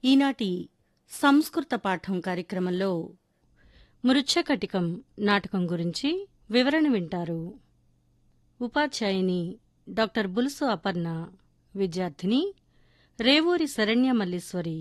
ఈనాటి సంస్కృత పాఠం కార్యక్రమంలో మృచ్ఛకటికం నాటకం గురించి వివరణ వింటారు ఉపాధ్యాయుని డాక్టర్ బులుసు అపర్ణ విద్యార్థిని రేవూరి శరణ్య మల్లీశ్వరి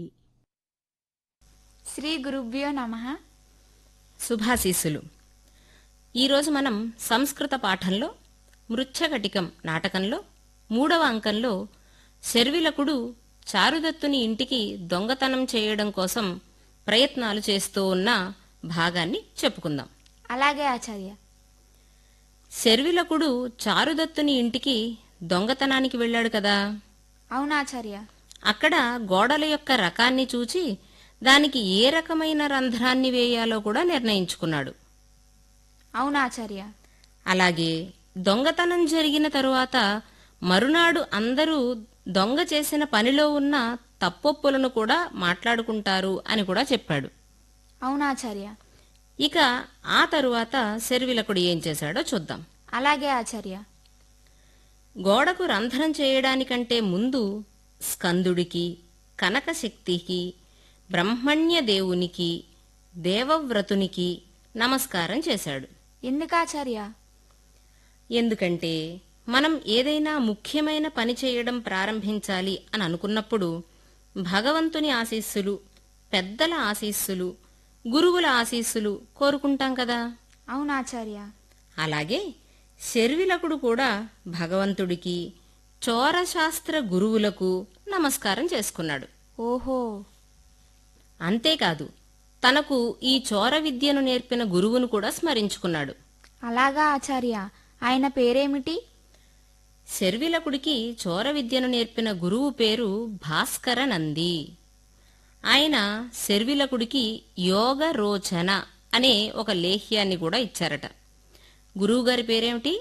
శ్రీ గురుభ్యో నమ శుభాశీస్సులు ఈరోజు మనం సంస్కృత పాఠంలో మృచ్ఛకటికం నాటకంలో మూడవ అంకంలో శర్విలకుడు చారుదత్తుని ఇంటికి దొంగతనం చేయడం కోసం ప్రయత్నాలు చేస్తూ ఉన్న భాగాన్ని చెప్పుకుందాం అలాగే ఆచార్య శర్విలకుడు చారుదత్తుని ఇంటికి దొంగతనానికి వెళ్ళాడు కదా అవునాచార్య అక్కడ గోడల యొక్క రకాన్ని చూచి దానికి ఏ రకమైన రంధ్రాన్ని వేయాలో కూడా నిర్ణయించుకున్నాడు అవునాచార్య అలాగే దొంగతనం జరిగిన తరువాత మరునాడు అందరూ దొంగ చేసిన పనిలో ఉన్న తప్పొప్పులను కూడా మాట్లాడుకుంటారు అని కూడా చెప్పాడు అవునాచార్య ఇక ఆ తరువాత శర్విలకుడు ఏం చేశాడో చూద్దాం అలాగే ఆచార్య గోడకు రంధ్రం చేయడానికంటే ముందు స్కందుడికి కనకశక్తికి బ్రహ్మణ్య దేవునికి దేవవ్రతునికి నమస్కారం చేశాడు ఎందుకాచార్య ఎందుకంటే మనం ఏదైనా ముఖ్యమైన పని చేయడం ప్రారంభించాలి అని అనుకున్నప్పుడు భగవంతుని ఆశీస్సులు పెద్దల ఆశీస్సులు గురువుల ఆశీస్సులు కోరుకుంటాం కదా అవునాచార్య అలాగే శర్విలకుడు కూడా భగవంతుడికి చోరశాస్త్ర గురువులకు నమస్కారం చేసుకున్నాడు ఓహో అంతేకాదు తనకు ఈ చోర విద్యను నేర్పిన గురువును కూడా స్మరించుకున్నాడు అలాగా ఆచార్య ఆయన పేరేమిటి శర్విలకుడికి చోర విద్యను నేర్పిన గురువు పేరు భాస్కర నంది ఆయన శర్విలకుడికి యోగ రోచన అనే ఒక లేహ్యాన్ని కూడా ఇచ్చారట గురువుగారి పేరేమిటి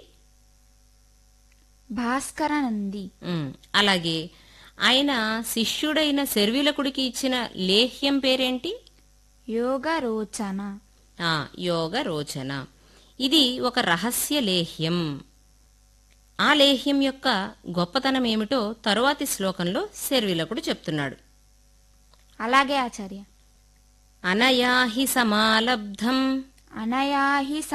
భాస్కరనంది ఉమ్, అలాగే ఆయన శిష్యుడైన శర్విలకుడికి ఇచ్చిన లేహ్యం పేరేంటి యోగ రోచన ఆ యోగ రోచన ఇది ఒక రహస్య లేహ్యం ఆ లేహ్యం యొక్క గొప్పతనం ఏమిటో తరువాతి శ్లోకంలో శర్విలకుడు చెప్తున్నాడు అలాగే ఆచార్య అనయాహి సమాలబ్ధం అనయాహి